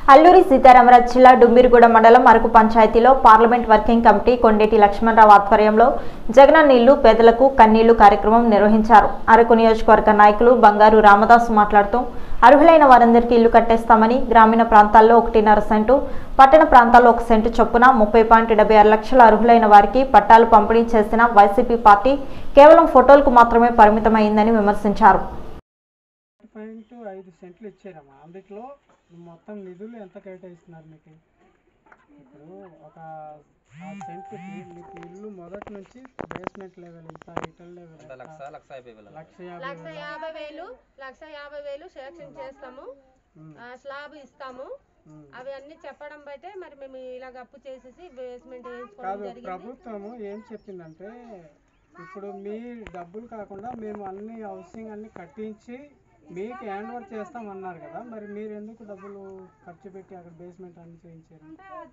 అల్లూరి సీతారామరాజు జిల్లా డుమ్మిరిగూడ మండలం అరకు పంచాయతీలో parliament working committee Kondeti Lakshmanarao ఆధ్వర్యంలో జగనన్న ఇల్లు పేదలకు కన్నీళ్లు కార్యక్రమం నిర్వహించారు అరకు నియోజకవర్గ నాయకులు బంగారు రామదాసు మాట్లాడుతూ అర్హులైన వారందరికీ ఇల్లు కట్టేస్తామని గ్రామీణ ప్రాంతాల్లో ఒకటిన్నర సెంటు పట్టణ ప్రాంతాల్లో ఒక సెంటు చొప్పున ముప్పై పాయింట్ డెబ్బై ఆరు లక్షల అర్హులైన వారికి పట్టాలు పంపిణీ చేసిన వైసీపీ పార్టీ కేవలం ఫోటోలకు మాత్రమే పరిమితమైందని విమర్శించారు పాయింట్ ఐదు సెంట్లు ఇచ్చారమ్మా అందులో మొత్తం నిధులు ఎంత కేటాయిస్తున్నారు మీకు ఇప్పుడు ఒక ఆ సెంట్కి మీకు ఇల్లు మొదటి నుంచి బేస్మెంట్ లెవెల్ ఇంత రిటల్ లెవెల్ ఎంత? లక్ష లక్ష యాభై వేల లక్ష యాభై లక్ష యాభై వేలు లక్ష యాభై వేలు శాంక్షన్ చేస్తాము ఉమ్, ఆ, స్లాబ్ ఇస్తాము ఉమ్. అవి అన్ని చెప్పడం బట్టే మరి మేము ఇలాగ అప్పు చేసేసి బేస్మెంట్ కాదు వేయించుకోవడం జరిగింది ప్రభుత్వము ఏం చెప్పిందంటే ఇప్పుడు మీ డబ్బులు కాకుండా మేము అన్ని హౌసింగ్ అన్ని కట్టించి మీకు హ్యాండ్ ఓవర్ చేస్తామన్నారు కదా మరి మీరు ఎందుకు డబ్బులు ఖర్చు పెట్టి అక్కడ బేస్మెంట్ అన్ని చేయించారు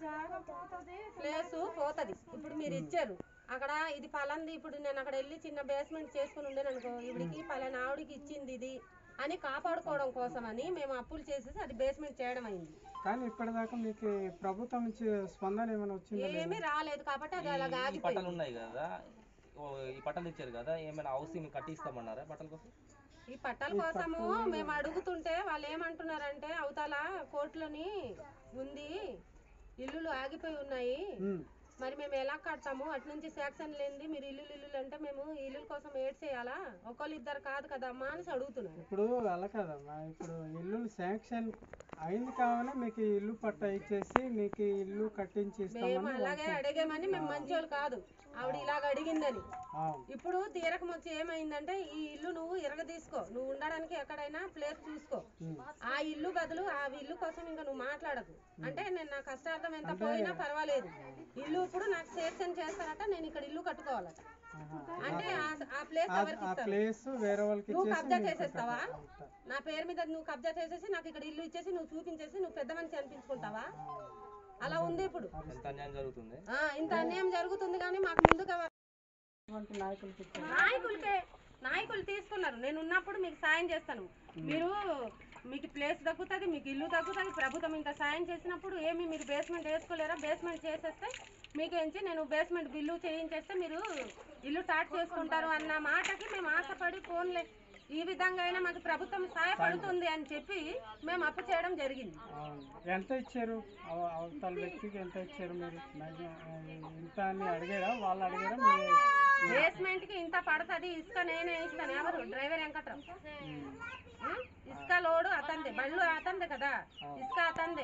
ప్లేస్ పోతది ఇప్పుడు మీరు ఇచ్చారు అక్కడ ఇది పలాంది ఇప్పుడు నేను అక్కడ వెళ్ళి చిన్న బేస్మెంట్ చేసుకుని ఉండేను అనుకో ఇవిడికి పలానా ఆవిడికి ఇచ్చింది ఇది అని కాపాడుకోవడం కోసమని మేము అప్పులు చేసేసి అది బేస్మెంట్ చేయడం అయింది కానీ ఇప్పటిదాకా మీకు ప్రభుత్వం నుంచి స్పందన ఏమైనా వచ్చిందా లేదా? ఏమీ రాలేదు కాబట్టి అది అలాగ ఈ పట్టాలు ఆగిపోయింది ఉన్నాయి కదా ఓ, ఈ పట్టాలు ఇచ్చారు కదా ఏమైనా హౌసింగ్ కట్టిస్తామన్నారా పట్టాల కోసం ఈ పట్టాల కోసము మేము అడుగుతుంటే వాళ్ళు ఏమంటున్నారంటే అవతల కోర్టులోని ఉంది ఇల్లులు ఆగిపోయి ఉన్నాయి ఉమ్. మరి మేము ఎలా కడతాము అటు నుంచి శాంక్షన్ లేనిది మీరు ఇల్లు ఇల్లు అంటే మేము ఇల్లుల కోసం ఏడ్ చేయాలా ఒకళ్ళు ఇద్దరు కాదు కదమ్మా అని అడుగుతున్నారు ఇప్పుడు అలా కదమ్మా ఇప్పుడు ఇల్లు శాంక్షన్ అయింది కావాలని మీకు ఈ ఇల్లు పట్టా ఇచ్చేసి మీకు ఈ ఇల్లు కట్టించి మేము ఇస్తామని అలాగే అడిగామని మేము మంచోళ్ళు కాదు ఆవిడ ఇలాగ అడిగిందని అవును. ఇప్పుడు తీరకం వచ్చి ఏమైందంటే ఈ ఇల్లు నువ్వు ఇరగ తీసుకో నువ్వు ఉండడానికి ఎక్కడైనా ప్లేస్ చూసుకో ఉమ్. ఆ ఇల్లు బదులు ఆ ఇల్లు కోసం ఇంకా నువ్వు మాట్లాడకు అంటే నేను నా కష్టార్థం ఎంత పోయినా పర్వాలేదు ఇల్లు ఇప్పుడు నాకు సేక్షన్ చేస్తారట నేను ఇక్కడ ఇల్లు కట్టుకోవాలట ఆహా. అంటే ఆ- ఆ ప్లేస్ ఆ- ఎవరికి ఆ ఇస్తారు ప్లేస్ వేరే వాళ్ళకి నువ్వు ఇచ్చేసి కబ్జా మీకు చేసేస్తావా కట్టాలి. నా పేరు మీద నువ్వు కబ్జా చేసేసి నాకు ఇక్కడ ఇల్లు ఇచ్చేసి నువ్వు చూపించేసి నువ్వు పెద్ద మనిషి అనిపించుకుంటావా అలా ఉంది ఇప్పుడు ఎంత అన్యాయం జరుగుతుంది ఆ, ఇంత అన్యాయం జరుగుతుంది కానీ మాకు ముందుగా ఇటువంటి నాయకులకి ఇచ్చేసి నాయకులకే నాయకులు తీసుకున్నారు నేను ఉన్నప్పుడు మీకు సాయం చేస్తాను మీరు మీకు ప్లేస్ దక్కుతుంది మీకు ఇల్లు దక్కుతుంది ప్రభుత్వం ఇంత సాయం చేసినప్పుడు ఏమి మీరు బేస్మెంట్ వేసుకోలేరా బేస్మెంట్ చేసేస్తే మీకు ఎంచి నేను బేస్మెంట్ బిల్లు చేయించేస్తే మీరు ఇల్లు స్టార్ట్ చేసుకుంటారు అన్న మాటకి మేము ఆశపడి ఫోన్లే ఈ విధంగా అయినా మాకు ప్రభుత్వం సహాయపడుతుంది అని చెప్పి మేము అప్పు చేయడం జరిగింది అవును. ఎంత ఇచ్చారు అవ- అవతల వ్యక్తికి ఎంత ఇచ్చారు మీరు మ్యాక్సిమం ఇంత అని అడిగారా వాళ్ళు అడిగారా మీరు బేస్మెంట్ కి ఇంత పడుతుంది ఇసుక నేనే ఇస్తాను ఎవరు డ్రైవర్ వెంకట్రావు ఆ? ఇసుక లోడు అతందే బండ్లు అతందే కదా ఇసుక అతందే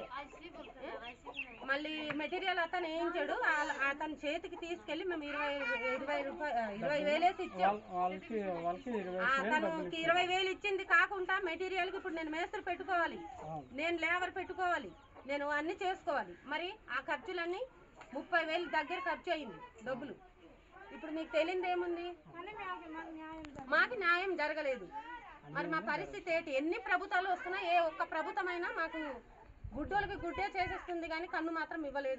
మళ్ళీ మెటీరియల్ అతను వేయించాడు ఆ- అతని చేతికి తీసుకెళ్లి మేము ఇరవై ఇరవై రూపాయలు ఇరవై వేలేసి ఇచ్చాం వాళ్ళ- వాళ్ళకి వాళ్ళకి ఇరవై ఆ, వేలు తను డబ్బులు ఇరవై వేలు ఇచ్చింది కాకుండా మెటీరియల్ కి ఇప్పుడు నేను మేస్త్రి పెట్టుకోవాలి అవును. నేను లేబర్ పెట్టుకోవాలి నేను అన్ని చేసుకోవాలి మరి ఆ ఖర్చులన్నీ ముప్పై వేలు దగ్గర ఖర్చు అయింది డబ్బులు ఇప్పుడు మీకు తెలియదు ఏముంది మాకు న్యాయం జరగలేదు మరి మా పరిస్థితి ఏంటి ఎన్ని ప్రభుత్వాలు వస్తున్నా ఏ ఒక్క ప్రభుత్వమైనా మాకు గుడ్డోలకి గుడ్డే చేసేస్తుంది కానీ కన్ను మాత్రం ఇవ్వలేదు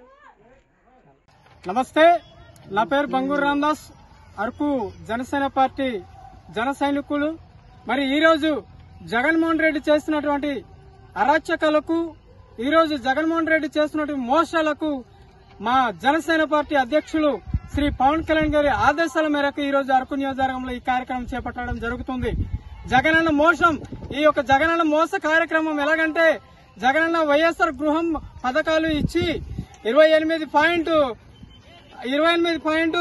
నమస్తే నా పేరు బంగూరు రామదాస్ అరకు జనసేన పార్టీ జన సైనికులు మరి ఈరోజు జగన్మోహన్ రెడ్డి చేస్తున్నటువంటి అరాచకాలకు ఈరోజు జగన్మోహన్ రెడ్డి చేస్తున్నటువంటి మోసాలకు మా జనసేన పార్టీ అధ్యక్షులు శ్రీ పవన్ కళ్యాణ్ గారి ఆదేశాల మేరకు ఈ రోజు అరకు నియోజకవర్గంలో ఈ కార్యక్రమం చేపట్టడం జరుగుతుంది జగనన్న మోసం ఈ యొక్క జగనన్న మోస కార్యక్రమం ఎలాగంటే జగనన్న వైఎస్ఆర్ గృహం పథకాలు ఇచ్చి ఇరవై ఎనిమిది పాయింట్ ఇరవై ఎనిమిది పాయింట్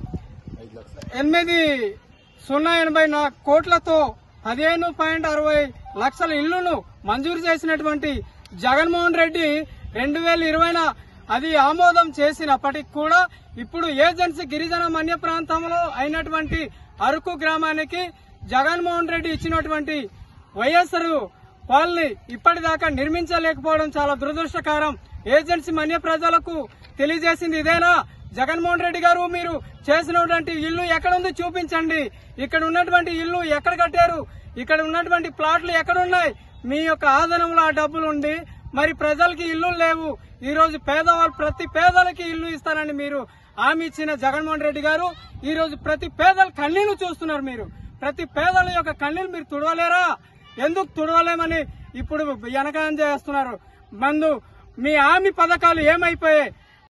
ఎనిమిది సున్నా ఎనభై నా- కోట్లతో పదిహేను పాయింట్ అరవై లక్షల ఇళ్లను మంజూరు చేసినటువంటి జగన్మోహన్ రెడ్డి రెండు వేల ఇరవైన అది ఆమోదం చేసినప్పటికి కూడా ఇప్పుడు ఏజెన్సీ గిరిజన మన్య ప్రాంతంలో అయినటువంటి అరకు గ్రామానికి జగన్మోహన్ రెడ్డి ఇచ్చినటువంటి వైఎస్ఆర్ కాలనీ ఇప్పటిదాకా నిర్మించలేకపోవడం చాలా దురదృష్టకరం ఏజెన్సీ మన్య ప్రజలకు తెలియజేసింది ఇదేనా జగన్మోహన్ రెడ్డి గారు మీరు చేసినటువంటి ఇల్లు ఎక్కడ ఉంది చూపించండి ఇక్కడ ఉన్నటువంటి ఇల్లు ఎక్కడ కట్టారు ఇక్కడ ఉన్నటువంటి ప్లాట్లు ఎక్కడ ఉన్నాయి మీ యొక్క ఆధీనంలో ఆ డబ్బులు ఉండి మరి ప్రజలకి ఇల్లు లేవు ఈ రోజు పేదవాళ్ళు ప్రతి పేదలకి ఇల్లు ఇస్తారని మీరు హామీ ఇచ్చిన జగన్మోహన్ రెడ్డి గారు ఈ రోజు ప్రతి పేదల కన్నీళ్లు చూస్తున్నారు మీరు ప్రతి పేదల యొక్క కన్నీళ్లు మీరు తుడవలేరా ఎందుకు తుడవలేమని ఇప్పుడు వెనకాయం చేస్తున్నారు మందు మీ హామీ పథకాలు ఏమైపోయాయి